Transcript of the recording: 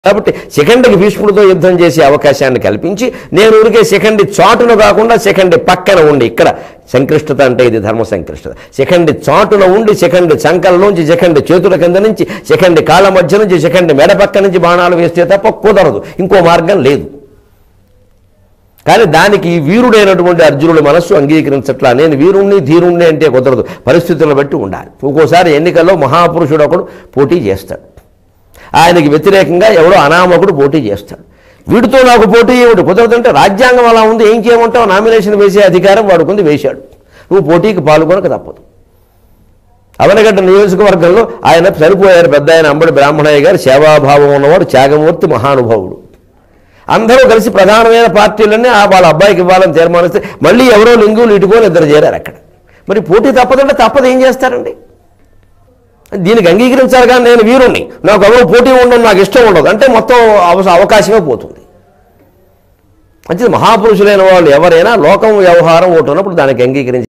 కాబట్టి సెకండ్కి భీష్ముడితో యుద్ధం చేసే అవకాశాన్ని కల్పించి నేను ఊరికే సెకండ్ చాటును కాకుండా సెకండ్ పక్కన ఉండి ఇక్కడ సంక్లిష్టత అంటే ఇది ధర్మ సంక్లిష్టత సెకండ్ చాటున ఉండి సెకండ్ చంకలలోంచి సెకండ్ చేతుల కింద నుంచి సెకండ్ కాళ్ళ మధ్య నుంచి సెకండ్ మెడ పక్క నుంచి బాణాలు వేస్తే తప్ప కుదరదు ఇంకో మార్గం లేదు కానీ దానికి ఈ వీరుడైనటువంటి అర్జునుడి మనస్సు అంగీకరించట్లా నేను వీరుణ్ణి ధీరుణ్ణి అంటే కుదరదు పరిస్థితులను బట్టి ఉండాలి ఒక్కోసారి ఎన్నికల్లో మహాపురుషుడు ఒకడు పోటీ చేస్తాడు ఆయనకి వ్యతిరేకంగా ఎవడో అనామకుడు పోటీ చేస్తాడు వీడితో నాకు పోటీ ఏమిటి కుదరదంటే రాజ్యాంగం అలా ఉంది ఏం చేయమంటావు నామినేషన్ వేసే అధికారం వాడుకుంది వేశాడు నువ్వు పోటీకి పాల్గొనక తప్పదు అవనగడ్డ నియోజకవర్గంలో ఆయన సరిపోయారు పెద్ద ఆయన అంబడి బ్రాహ్మణయ్య గారు సేవాభావం ఉన్నవాడు త్యాగమూర్తి మహానుభావుడు అందరూ కలిసి ప్రధానమైన పార్టీలన్నీ ఆ వాళ్ళ అబ్బాయికి ఇవ్వాలని తీర్మానిస్తే మళ్ళీ ఎవరో లింగులు ఇటుకొని ఇద్దరు చేరారు అక్కడ మరి పోటీ తప్పదంటే తప్పదు ఏం చేస్తారండి దీనికి అంగీకరించారు కానీ నేను వీరుణ్ణి నాకు ఎవరు పోటీ ఉండదు నాకు ఇష్టం ఉండదు అంటే మొత్తం అవ- అవకాశమే పోతుంది మంచిది మహాపురుషులైన వాళ్ళు ఎవరైనా లోకం వ్యవహారం ఒకటి ఉన్నప్పుడు దానికి అంగీకరించి